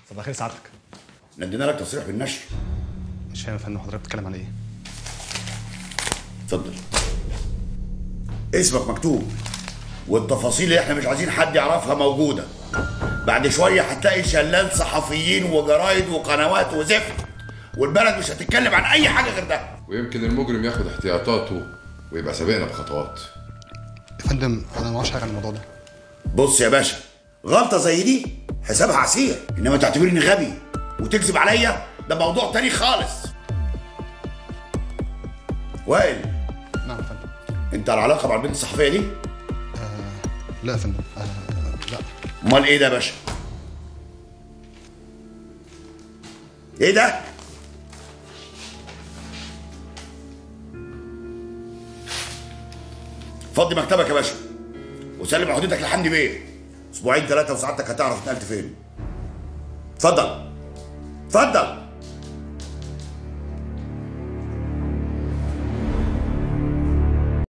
صباح الخير سعادتك ندينا لك تصريح بالنشر مش فاهم يا فندم حضرتك بتتكلم عن ايه اتفضل اسمك مكتوب والتفاصيل اللي احنا مش عايزين حد يعرفها موجوده بعد شويه هتلاقي شلال صحفيين وجرايد وقنوات وزفت والبلد مش هتتكلم عن اي حاجه غير ده ويمكن المجرم ياخد احتياطاته ويبقى سابقنا بخطوات يا فندم انا ما اعرفش حاجه عن الموضوع ده بص يا باشا غلطه زي دي حسابها عسير انما تعتبرني غبي وتكذب عليا ده موضوع تاني خالص وائل نعم يا فندم انت على علاقه مع البنت الصحفيه دي لا يا فندم آه لا امال ايه ده يا باشا ايه ده فضي مكتبك يا باشا وسلم عهدتك لحمدي بيه اسبوعين ثلاثه وسعادتك هتعرف اتنقلت فين اتفضل اتفضل